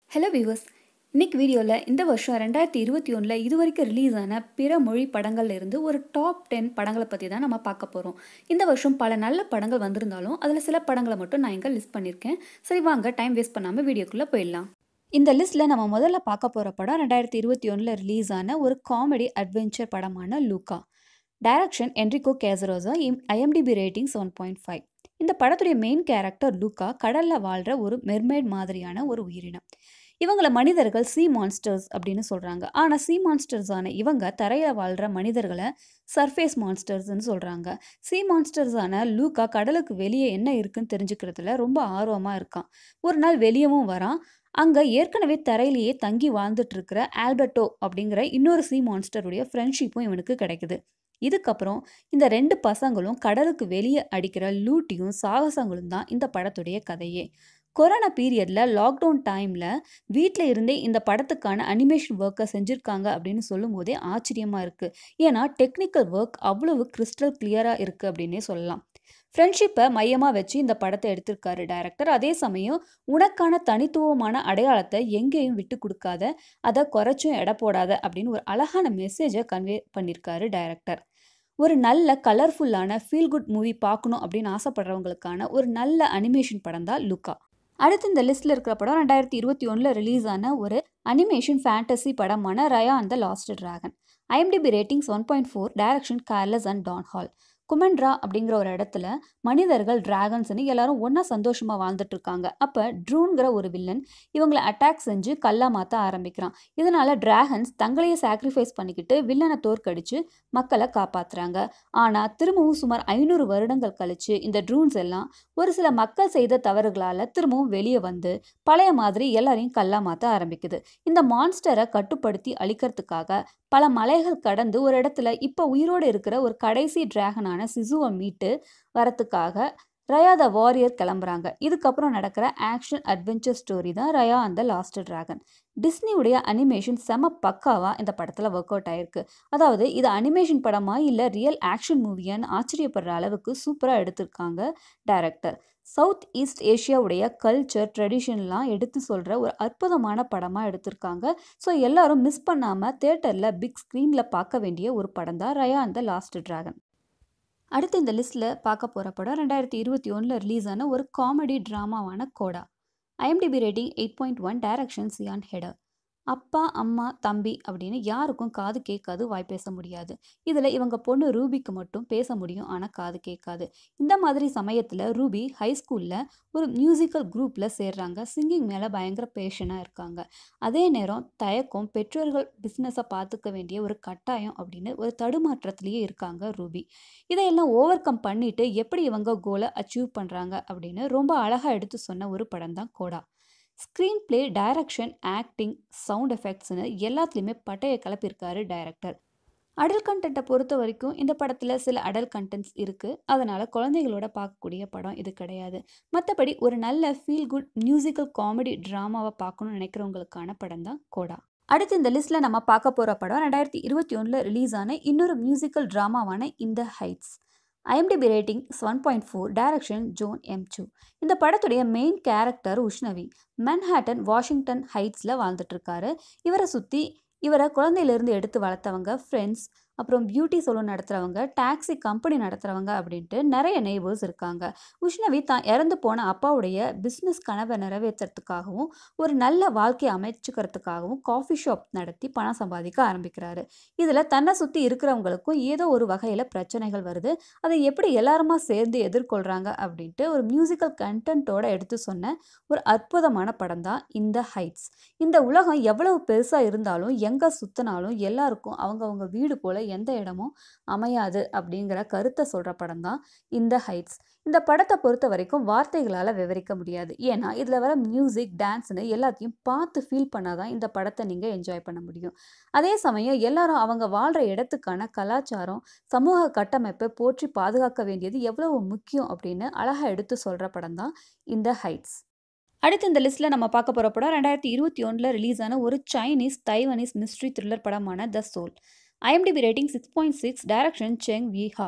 hello viewers இன்னைக்கு வீடியோவில் இந்த வருஷம் ரெண்டாயிரத்தி இருபத்தி ஒன்றில் இது வரைக்கும் ரிலீஸ் ஆன பிற மொழி படங்கள்ல இருந்து ஒரு டாப் டென் படங்களை பற்றி தான் நம்ம பார்க்க போகிறோம் இந்த வருஷம் பல நல்ல படங்கள் வந்திருந்தாலும் அதில் சில படங்களை மட்டும் நான் இங்கே லிஸ்ட் பண்ணியிருக்கேன் சரி வாங்க டைம் வேஸ்ட் பண்ணாமல் வீடியோக்குள்ளே போயிடலாம் இந்த லிஸ்ட்டில் நம்ம முதல்ல பார்க்க போகிற படம் ரெண்டாயிரத்தி இருபத்தி ஒன்றில் ரிலீஸ் ஆன ஒரு காமெடி அட்வென்ச்சர் படமான Luca direction Enrico Casarosa IMDb rating seven point five இந்த படத்துடைய மெயின் கேரக்டர் லூக்கா கடலில் வாழ்கிற ஒரு மெர்மைட் மாதிரியான ஒரு உயிரினம் இவங்களை மனிதர்கள் சீ மான்ஸ்டர்ஸ் அப்படின்னு சொல்கிறாங்க ஆனால் சீ மான்ஸ்டர்ஸான இவங்க தரையில் வாழ்கிற மனிதர்களை சர்ஃபேஸ் மான்ஸ்டர்ஸ்னு சொல்கிறாங்க சீ மான்ஸ்டர்ஸான லூக்கா கடலுக்கு வெளியே என்ன இருக்குன்னு தெரிஞ்சுக்கிறதுல ரொம்ப ஆர்வமாக இருக்கான் ஒரு நாள் வெளியவும் வரான் அங்கே ஏற்கனவே தரையிலேயே தங்கி வாழ்ந்துட்டு இருக்கிற ஆல்பர்டோ அப்படிங்கிற இன்னொரு சீ மான்ஸ்டருடைய ஃப்ரெண்ட்ஷிப்பும் இவனுக்கு கிடைக்குது இதுக்கப்புறம் இந்த ரெண்டு பசங்களும் கடலுக்கு வெளியே அடிக்கிற லூட்டியும் சாகசங்களும் தான் இந்த படத்துடைய கதையே கொரோனா பீரியடில் லாக்டவுன் டைமில் வீட்டில் இருந்தே இந்த படத்துக்கான அனிமேஷன் ஒர்க்கை செஞ்சுருக்காங்க அப்படின்னு சொல்லும் போதே ஆச்சரியமாக இருக்குது ஏன்னா டெக்னிக்கல் ஒர்க் அவ்வளவு கிறிஸ்டல் கிளியராக இருக்குது அப்படின்னே சொல்லலாம் ஃப்ரெண்ட்ஷிப்பை மையமாக வச்சு இந்த படத்தை எடுத்திருக்காரு டைரக்டர் அதே சமயம் உனக்கான தனித்துவமான அடையாளத்தை எங்கேயும் விட்டு கொடுக்காத அதை குறைச்சும் எடை போடாத அப்படின்னு ஒரு அழகான மெசேஜை கன்வே பண்ணியிருக்காரு டைரக்டர் ஒரு நல்ல கலர்ஃபுல்லான ஃபீல் குட் மூவி பார்க்கணும் அப்படின்னு ஆசைப்படுறவங்களுக்கான ஒரு நல்ல அனிமேஷன் படம் தான் லுக்கா அடுத்து இந்த லிஸ்ட்டில் இருக்கிற படம் ரெண்டாயிரத்தி இருபத்தி ஒன்றில் ரிலீஸ் ஆன ஒரு அனிமேஷன் ஃபேண்டசி படமான Raya and the last dragon IMDb ratings one point four direction Carlos and Don Hall Kumandra அப்படிங்கிற ஒரு இடத்துல மனிதர்கள் டிராகன்ஸ்னு எல்லாரும் ஒன்றா சந்தோஷமாக வாழ்ந்துட்டு இருக்காங்க அப்போ ட்ரூன்கிற ஒரு வில்லன் இவங்களை அட்டாக் செஞ்சு கல்லா மாற்ற ஆரம்பிக்கிறான் இதனால டிராகன்ஸ் தங்களையே சாக்ரிஃபைஸ் பண்ணிக்கிட்டு வில்லனை தோற்கடிச்சு மக்களை காப்பாத்துறாங்க ஆனால் திரும்பவும் சுமார் ஐநூறு வருடங்கள் கழிச்சு இந்த ட்ரூன்ஸ் எல்லாம் ஒரு சில மக்கள் செய்த தவறுகளால் திரும்பவும் வெளியே வந்து பழைய மாதிரி எல்லாரையும் கல்லா மாற்ற ஆரம்பிக்குது இந்த மான்ஸ்டரை கட்டுப்படுத்தி அழிக்கிறதுக்காக பல மலைகள் கடந்து ஒரு இடத்துல இப்போ உயிரோடு இருக்கிற ஒரு கடைசி டிராகனான சிசுவை மீட்டு வரத்துக்காக ரயா த வாரியர் கிளம்புறாங்க இதுக்கப்புறம் நடக்கிற ஆக்ஷன் அட்வென்ச்சர் ஸ்டோரி தான் ரயா அந்த லாஸ்ட் டிராகன் டிஸ்னியுடைய அனிமேஷன் செம பக்காவாக இந்த படத்தில் ஒர்க் அவுட் ஆயிருக்கு அதாவது இது அனிமேஷன் படமா இல்லை ரியல் ஆக்ஷன் மூவியான்னு ஆச்சரியப்படுற அளவுக்கு சூப்பராக எடுத்திருக்காங்க டைரக்டர் சவுத் ஈஸ்ட் ஏஷியாவுடைய கல்ச்சர் ட்ரெடிஷன்லாம் எடுத்து சொல்கிற ஒரு அற்புதமான படமாக எடுத்திருக்காங்க ஸோ எல்லாரும் மிஸ் பண்ணாமல் தேட்டரில் பிக் ஸ்க்ரீனில் பார்க்க வேண்டிய ஒரு படம் தான் ரயா அந்த லாஸ்ட் டிராகன் அடுத்து இந்த லிஸ்ட்டில் பார்க்க போகிற படம் ரெண்டாயிரத்தி இருபத்தி ஒன்றில் ரிலீஸ் ஆன ஒரு காமெடி ட்ராமாவான CODA IMDb rating eight point one direction Sian Heder அப்பா அம்மா தம்பி அப்படின்னு யாருக்கும் காது கேட்காது வாய் பேச முடியாது இதில் இவங்க பொண்ணு ரூபிக்கு மட்டும் பேச முடியும் ஆனால் காது கேட்காது இந்த மாதிரி சமயத்தில் ரூபி ஹை ஸ்கூலில் ஒரு மியூசிக்கல் குரூப்பில் சேர்றாங்க சிங்கிங் மேலே பயங்கர பேஷனாக இருக்காங்க அதே நேரம் தயக்கம் பெற்றோர்கள் பிஸ்னஸை பார்த்துக்க வேண்டிய ஒரு கட்டாயம் அப்படின்னு ஒரு தடுமாற்றத்திலேயே இருக்காங்க ரூபி இதையெல்லாம் ஓவர் கம் பண்ணிட்டு எப்படி இவங்க கோலை அச்சீவ் பண்ணுறாங்க அப்படின்னு ரொம்ப அழகாக எடுத்து சொன்ன ஒரு படம் தான் CODA screen play direction acting sound எஃபெக்ட்ஸ்னு எல்லாத்துலேயுமே பட்டையை கலப்பியிருக்காரு டைரக்டர் அடல் கண்டென்ட்டை பொறுத்த வரைக்கும் இந்த படத்தில் சில அடல் கண்டென்ட்ஸ் இருக்குது அதனால் குழந்தைகளோட பார்க்கக்கூடிய படம் இது கிடையாது மற்றபடி ஒரு நல்ல ஃபீல் குட் மியூசிக்கல் காமெடி ட்ராமாவை பார்க்கணும்னு நினைக்கிறவங்களுக்கான படம் தான் கோடா அடுத்து இந்த லிஸ்ட்டில் நம்ம பார்க்க போகிற படம் ரெண்டாயிரத்தி இருபத்தி ஒன்றில் ரிலீஸ் ஆன இன்னொரு மியூசிக்கல் ட்ராமாவான இந்த Heights IMDb rating one point four direction Jon M Chu இந்த படத்துடைய main character Usnavi Manhattan Washington ஹைட்ஸில் வாழ்ந்துட்டுருக்காரு இவரை சுற்றி இவரை குழந்தையிலேருந்து எடுத்து வளர்த்தவங்க ஃப்ரெண்ட்ஸ் அப்புறம் பியூட்டி சலூன் நடத்துகிறவங்க டாக்ஸி கம்பெனி நடத்துகிறவங்க அப்படின்ட்டு நிறைய நெய்பர்ஸ் இருக்காங்க உஷ்ணவி தான் இறந்து போன அப்பாவுடைய பிஸ்னஸ் கனவை நிறைவேற்றுறதுக்காகவும் ஒரு நல்ல வாழ்க்கையை அமைச்சுக்கிறதுக்காகவும் காஃபி ஷாப் நடத்தி பணம் சம்பாதிக்க ஆரம்பிக்கிறாரு இதில் தன்னை சுற்றி இருக்கிறவங்களுக்கும் ஏதோ ஒரு வகையில் பிரச்சனைகள் வருது அதை எப்படி எல்லாருமா சேர்ந்து எதிர்கொள்கிறாங்க அப்படின்ட்டு ஒரு மியூசிக்கல் கண்டென்ட்டோட எடுத்து சொன்ன ஒரு அற்புதமான படம் தான் இந்த ஹைட்ஸ் இந்த உலகம் எவ்வளவு பெருசாக இருந்தாலும் எங்கே சுற்றினாலும் எல்லாருக்கும் அவங்கவுங்க வீடு போல் எந்த இடமும் அமையாது அப்படிங்கிற கருத்தை சொல்கிற படம் தான் இந்த ஹைட்ஸ் இந்த படத்தை பொறுத்த வரைக்கும் வார்த்தைகளால் விவரிக்க முடியாது ஏன்னா இதில் வர மியூசிக் டான்ஸ்னு எல்லாத்தையும் பார்த்து ஃபீல் பண்ணாதான் இந்த படத்தை நீங்கள் என்ஜாய் பண்ண முடியும் அதே சமயம் எல்லாரும் அவங்க வாழ்கிற இடத்துக்கான கலாச்சாரம் சமூக கட்டமைப்பை போற்றி பாதுகாக்க வேண்டியது எவ்வளவு முக்கியம் அப்படின்னு அழகாக எடுத்து சொல்கிற படம் தான் இந்த ஹைட்ஸ் அடுத்து இந்த லிஸ்ட்டில் நம்ம பார்க்க போகிற படம் ரெண்டாயிரத்தி இருபத்தி ஒன்றில் ரிலீஸ் ஆன ஒரு சைனீஸ் தைவனீஸ் மிஸ்ட்ரி த்ரில்லர் படமான the soul IMDb rating six point six direction Cheng Wei Hao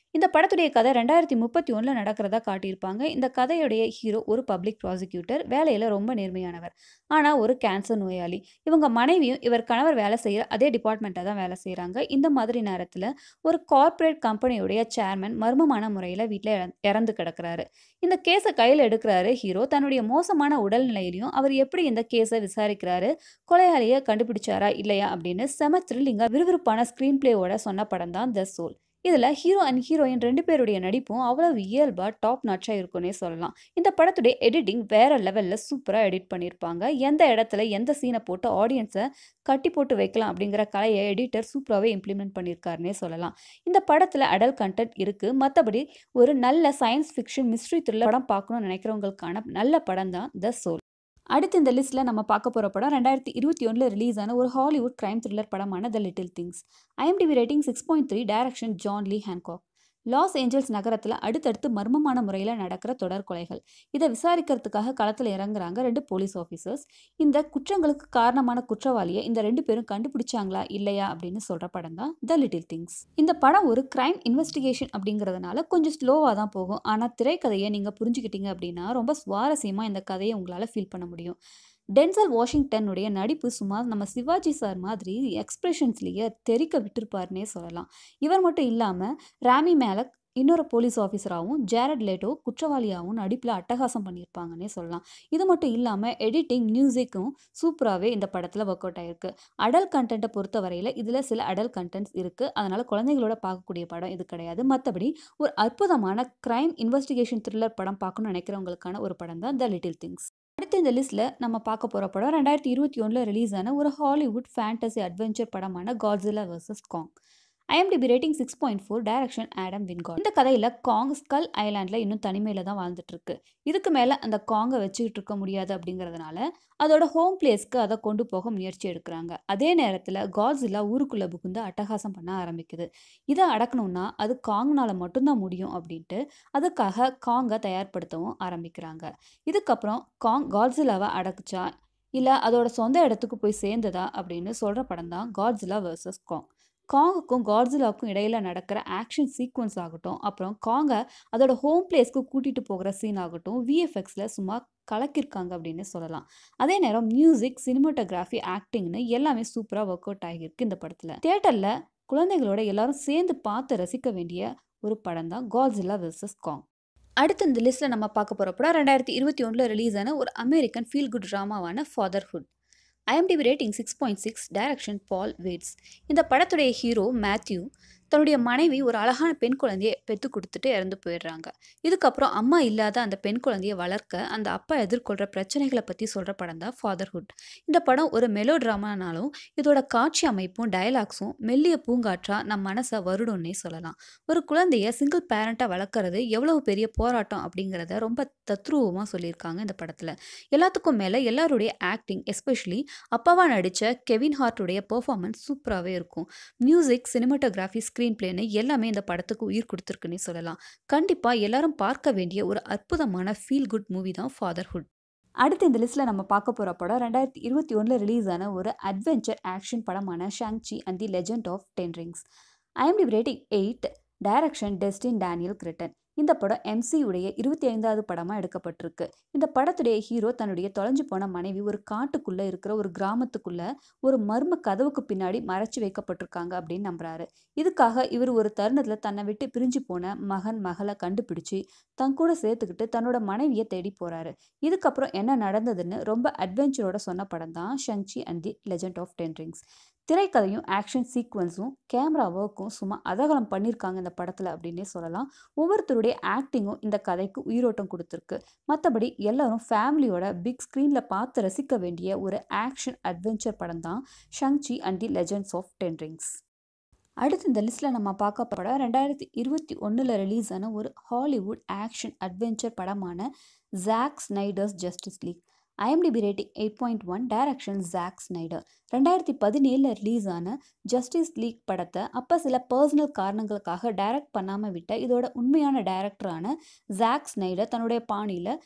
இந்த படத்துடைய கதை ரெண்டாயிரத்தி முப்பத்தி ஒன்றில் நடக்கிறதா காட்டியிருப்பாங்க இந்த கதையுடைய ஹீரோ ஒரு பப்ளிக் ப்ராசிக்யூட்டர் வேலையில் ரொம்ப நேர்மையானவர் ஆனால் ஒரு கேன்சர் நோயாளி இவங்க மனைவியும் இவர் கணவர் வேலை செய்கிற அதே டிபார்ட்மெண்ட்டாக தான் வேலை செய்கிறாங்க இந்த மாதிரி நேரத்தில் ஒரு கார்ப்பரேட் கம்பெனியுடைய சேர்மன் மர்மமான முறையில் வீட்டில் இறந்து கிடக்கிறாரு இந்த கேஸை கையில் எடுக்கிறாரு ஹீரோ தன்னுடைய மோசமான உடல்நிலையிலையும் அவர் எப்படி இந்த கேஸை விசாரிக்கிறாரு கொலையாளியை கண்டுபிடிச்சாரா இல்லையா அப்படின்னு செம த்ரில்லிங்காக விறுவிறுப்பான ஸ்க்ரீன் பிளேவோட சொன்ன படம் தான் த சோல் இதில் ஹீரோ அண்ட் ஹீரோயின் ரெண்டு பேருடைய நடிப்பும் அவ்வளவு இயல்பாக டாப் நாச்சாக இருக்குன்னே சொல்லலாம் இந்த படத்துடைய எடிட்டிங் வேற லெவலில் சூப்பராக எடிட் பண்ணியிருப்பாங்க எந்த இடத்துல எந்த சீனை போட்டு ஆடியன்ஸை கட்டி போட்டு வைக்கலாம் அப்படிங்கிற கலையை எடிட்டர் சூப்பராகவே இம்ப்ளிமெண்ட் பண்ணியிருக்காருனே சொல்லலாம் இந்த படத்தில் அடல் கண்டென்ட் இருக்குது மற்றபடி ஒரு நல்ல சயின்ஸ் ஃபிக்ஷன் மிஸ்ட்ரி த்ரில்லர் படம் பார்க்கணும்னு நினைக்கிறவங்களுக்கான நல்ல படம் தான் த சோல் அடுத்து இந்த லிஸ்ட்டில் நம்ம பார்க்க போகிற படம் ரெண்டாயிரத்தி இருபத்தி ஒன்றில் ரிலீஸ் ஆன ஒரு ஹாலிவுட் கிரைம் த்ரில்லர் படமான the little things IMDb rating six point three direction John Lee Hancock Los Angeles நகரத்தில் அடுத்தடுத்து மர்மமான முறையில் நடக்கிற தொடர் கொலைகள் இதை விசாரிக்கிறதுக்காக களத்தில் இறங்குறாங்க ரெண்டு போலீஸ் ஆஃபீஸர்ஸ் இந்த குற்றங்களுக்கு காரணமான குற்றவாளியை இந்த ரெண்டு பேரும் கண்டுபிடிச்சாங்களா இல்லையா அப்படின்னு சொல்கிற படம் தான் த லிட்டில் திங்ஸ் இந்த படம் ஒரு கிரைம் இன்வெஸ்டிகேஷன் அப்படிங்கிறதுனால கொஞ்சம் ஸ்லோவாக தான் போகும் ஆனால் திரைக்கதையை நீங்கள் புரிஞ்சுக்கிட்டீங்க அப்படின்னா ரொம்ப சுவாரஸ்யமாக இந்த கதையை உங்களால் ஃபீல் பண்ண முடியும் டென்சல் வாஷிங்டனுடைய நடிப்பு சுமார் நம்ம சிவாஜி சார் மாதிரி எக்ஸ்பிரஷன்ஸ்லேயே தெறிக்க விட்டுருப்பாருன்னே சொல்லலாம் இவர் மட்டும் இல்லாமல் ராமி மேலக் இன்னொரு போலீஸ் ஆஃபீஸராகவும் ஜேரட் லேட்டோ குற்றவாளியாகவும் நடிப்பில் அட்டகாசம் பண்ணியிருப்பாங்கன்னே சொல்லலாம் இது மட்டும் இல்லாமல் எடிட்டிங் மியூசிக்கும் சூப்பராகவே இந்த படத்தில் ஒர்க் அவுட் ஆகிருக்கு அடல் கண்டென்ட்டை பொறுத்த வரையில் இதில் சில அடல் கண்டென்ட்ஸ் இருக்குது அதனால் குழந்தைகளோட பார்க்கக்கூடிய படம் இது கிடையாது மற்றபடி ஒரு அற்புதமான க்ரைம் இன்வெஸ்டிகேஷன் த்ரில்லர் படம் பார்க்கணும்னு நினைக்கிறவங்களுக்கான ஒரு படம் தான் த லிட்டில் திங்ஸ் அடுத்து இந்த லிஸ்ட்டில் நம்ம பார்க்க போகிற படம் ரெண்டாயிரத்தி இருபத்தி ஒன்றில் ரிலீஸ் ஆன ஒரு ஹாலிவுட் ஃபேண்டசி அட்வென்ச்சர் படமான Godzilla versus Kong IMDb rating six point four direction Adam Wingard இந்த கதையில் காங் ஸ்கல் ஐலாண்டில் இன்னும் தனிமையில் தான் வாழ்ந்துட்டு இருக்கு இதுக்கு மேலே அந்த காங்கை வச்சுக்கிட்டு இருக்க முடியாது அப்படிங்கிறதுனால அதோட ஹோம் பிளேஸ்க்கு அதை கொண்டு போக முயற்சி எடுக்கிறாங்க அதே நேரத்தில் காட்ஸில்லா ஊருக்குள்ளே புகுந்து அட்டகாசம் பண்ண ஆரம்பிக்குது இதை அடக்கணும்னா அது காங்னால மட்டும்தான் முடியும் அப்படின்ட்டு அதுக்காக காங்கை தயார்படுத்தவும் ஆரம்பிக்கிறாங்க இதுக்கப்புறம் காங் காட்ஸில்லாவை அடக்குச்சா இல்லை அதோட சொந்த இடத்துக்கு போய் சேர்ந்ததா அப்படின்னு சொல்கிற படம் தான் காட்ஸிலா வர்சஸ் காங் காங்குக்கும் காட்ஸிலாவுக்கும் இடையில நடக்கிற ஆக்ஷன் சீக்வன்ஸ் ஆகட்டும் அப்புறம் காங்கை அதோட ஹோம் பிளேஸ்க்கு கூட்டிகிட்டு போகிற சீன் ஆகட்டும் விஎஃப்எக்ஸில் சும்மா கலக்கியிருக்காங்க அப்படின்னு சொல்லலாம் அதே நேரம் மியூசிக் சினிமாட்டோகிராஃபி ஆக்டிங்னு எல்லாமே சூப்பராக ஒர்க் அவுட் ஆகியிருக்கு இந்த படத்தில் தியேட்டரில் குழந்தைகளோட எல்லாரும் சேர்ந்து பார்த்து ரசிக்க வேண்டிய ஒரு படம் தான் காட்ஸிலா வெர்சஸ் காங் அடுத்து இந்த லிஸ்ட்டில் நம்ம பார்க்க போகிற படம் ரெண்டாயிரத்தி இருபத்தி ஒன்றில் ரிலீஸ் ஆன ஒரு அமெரிக்கன் ஃபீல் குட் ட்ராமாவான Fatherhood IMDb rating six point six direction Paul Weitz இந்த படத்துடைய ஹீரோ மேத்யூ தன்னுடைய மனைவி ஒரு அழகான பெண் குழந்தையை பெற்று கொடுத்துட்டு இறந்து போயிடுறாங்க இதுக்கப்புறம் அம்மா இல்லாத அந்த பெண் குழந்தையை வளர்க்க அந்த அப்பா எதிர்கொள்கிற பிரச்சனைகளை பற்றி சொல்கிற படம் தான் ஃபாதர்ஹுட் இந்த படம் ஒரு மெலோ ட்ராமானாலும் இதோட காட்சி அமைப்பும் டயலாக்ஸும் மெல்லிய பூங்காற்றா நம் மனசை வருடும்னே சொல்லலாம் ஒரு குழந்தைய சிங்கிள் பேரண்ட்டாக வளர்க்குறது எவ்வளவு பெரிய போராட்டம் அப்படிங்கிறத ரொம்ப தத்ரூபமாக சொல்லியிருக்காங்க இந்த படத்தில் எல்லாத்துக்கும் மேலே எல்லாருடைய ஆக்டிங் எஸ்பெஷலி அப்பாவாக நடித்த கெவின் ஹார்ட்டுடைய பெர்ஃபார்மன்ஸ் சூப்பராகவே இருக்கும் மியூசிக் சினிமாட்டோகிராஃபி ஸ்க்ரீன் பிளேன்னு எல்லாமே இந்த படத்துக்கு உயிர் கொடுத்துருக்குன்னே சொல்லலாம் கண்டிப்பாக எல்லாரும் பார்க்க வேண்டிய ஒரு அற்புதமான ஃபீல் குட் மூவி தான் ஃபாதர்ஹுட் அடுத்து இந்த லிஸ்ட்டில் நம்ம பார்க்க போகிற படம் ரெண்டாயிரத்தி இருபத்தி ஒன்றில் ரிலீஸ் ஆன ஒரு அட்வென்ச்சர் ஆக்ஷன் படமான Shang Chi and the legend of ten rings IMDb rating eight direction Destin Daniel Cretton இந்த படம் எம்சியுடைய இருபத்தி ஐந்தாவது படமாக எடுக்கப்பட்டிருக்கு இந்த படத்துடைய ஹீரோ தன்னுடைய தொலைஞ்சு போன மனைவி ஒரு காட்டுக்குள்ளே இருக்கிற ஒரு கிராமத்துக்குள்ள ஒரு மர்ம கதவுக்கு பின்னாடி மறைச்சு வைக்கப்பட்டிருக்காங்க அப்படின்னு நம்புறாரு இதுக்காக இவர் ஒரு தருணத்தில் தன்னை விட்டு பிரிஞ்சு போன மகன் மகளை கண்டுபிடிச்சு தன் கூட சேர்த்துக்கிட்டு தன்னோட மனைவியை தேடி போறாரு இதுக்கப்புறம் என்ன நடந்ததுன்னு ரொம்ப அட்வென்ச்சரோட சொன்ன படம் தான் Shang Chi and the legend of ten rings திரைக்கதையும் ஆக்ஷன் சீக்வன்ஸும் கேமரா ஒர்க்கும் சும்மா அதகலம் பண்ணியிருக்காங்க இந்த படத்தில் அப்படின்னே சொல்லலாம் ஒவ்வொருத்தருடைய ஆக்டிங்கும் இந்த கதைக்கு உயிரோட்டம் கொடுத்துருக்கு மற்றபடி எல்லாரும் ஃபேமிலியோட பிக் ஸ்க்ரீனில் பார்த்து ரசிக்க வேண்டிய ஒரு ஆக்ஷன் அட்வென்ச்சர் படம் தான் Shang Chi and the legends of ten rings அடுத்து இந்த லிஸ்ட்டில் நம்ம பார்க்க படம் ரெண்டாயிரத்தி இருபத்தி ஒன்றில் ரிலீஸ் ஆன ஒரு ஹாலிவுட் ஆக்ஷன் அட்வென்ச்சர் படமான Zack Snyder's Justice League IMDb rating eight point one direction Zack Snyder ரெண்டாயிரத்தி பதினேழில் ரிலீஸ் ஆன ஜஸ்டிஸ் லீக் படத்தை அப்போ சில பர்சனல் காரணங்களுக்காக டைரக்ட் பண்ணாமல் விட்ட இதோட உண்மையான டைரக்டரான ஜாக் ஸ்னைடர் தன்னுடைய பாணியில்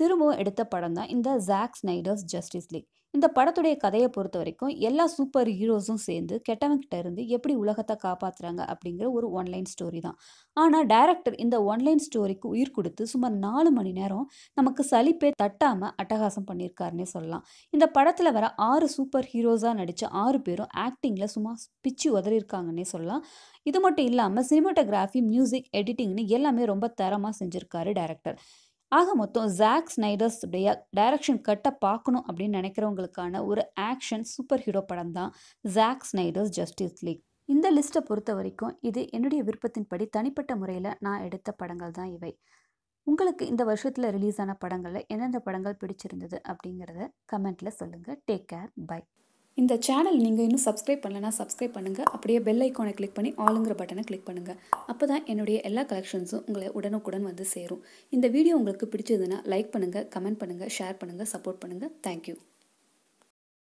திரும்பவும் எடுத்த படம் தான் இந்த ஜாக் ஸ்னைடர்ஸ் ஜஸ்டிஸ் லீக் இந்த படத்துடைய கதையை பொறுத்த வரைக்கும் எல்லா சூப்பர் ஹீரோஸும் சேர்ந்து கெட்டவங்கிட்ட இருந்து எப்படி உலகத்தை காப்பாத்துறாங்க அப்படிங்கிற ஒரு ஒன்லைன் ஸ்டோரி தான் ஆனால் டைரக்டர் இந்த ஒன்லைன் ஸ்டோரிக்கு உயிர் கொடுத்து சுமார் நாலு மணி நேரம் நமக்கு சலிப்பே தட்டாமல் அட்டகாசம் பண்ணியிருக்காருன்னே சொல்லலாம் இந்த படத்தில் வர ஆறு சூப்பர் ஹீரோஸாக நடித்த ஆறு பேரும் ஆக்டிங்கில் சும்மா பிச்சு உதறியிருக்காங்கன்னே சொல்லலாம் இது மட்டும் இல்லாமல் சினிமாட்டோகிராஃபி மியூசிக் எடிட்டிங்னு எல்லாமே ரொம்ப தரமாக செஞ்சுருக்காரு டைரக்டர் ஆக மொத்தம் ஜாக் ஸ்னைடர்ஸ் உடைய டைரக்ஷன் கட்டை பார்க்கணும் அப்படின்னு நினைக்கிறவங்களுக்கான ஒரு ஆக்ஷன் சூப்பர் ஹீரோ படம் தான் ஜாக் ஸ்னைடர்ஸ் ஜஸ்டிஸ் லீக் இந்த லிஸ்ட்டை பொறுத்த வரைக்கும் இது என்னுடைய விருப்பத்தின்படி தனிப்பட்ட முறையில் நான் எடுத்த படங்கள் தான் இவை உங்களுக்கு இந்த வருஷத்தில் ரிலீஸ் ஆன படங்களில் எந்தெந்த படங்கள் பிடிச்சிருந்தது அப்படிங்கிறத கமெண்ட்டில் சொல்லுங்கள் டேக் கேர் பை இந்த சேனல் நீங்கள் இன்னும் சப்ஸ்கிரைப் பண்ணலனா சப்ஸ்கிரைப் பண்ணுங்கள் அப்படியே பெல் ஐக்கானை கிளிக் பண்ணி ஆளுங்கிற பட்டனை கிளிக் பண்ணுங்கள் அப்போ தான் என்னுடைய எல்லா கலெக்ஷன்ஸும் உங்களை உடனுக்குடன் வந்து சேரும் இந்த வீடியோ உங்களுக்கு பிடிச்சதுன்னா லைக் பண்ணுங்கள் கமெண்ட் பண்ணுங்கள் ஷேர் பண்ணுங்கள் சப்போர்ட் பண்ணுங்கள் தேங்க்யூ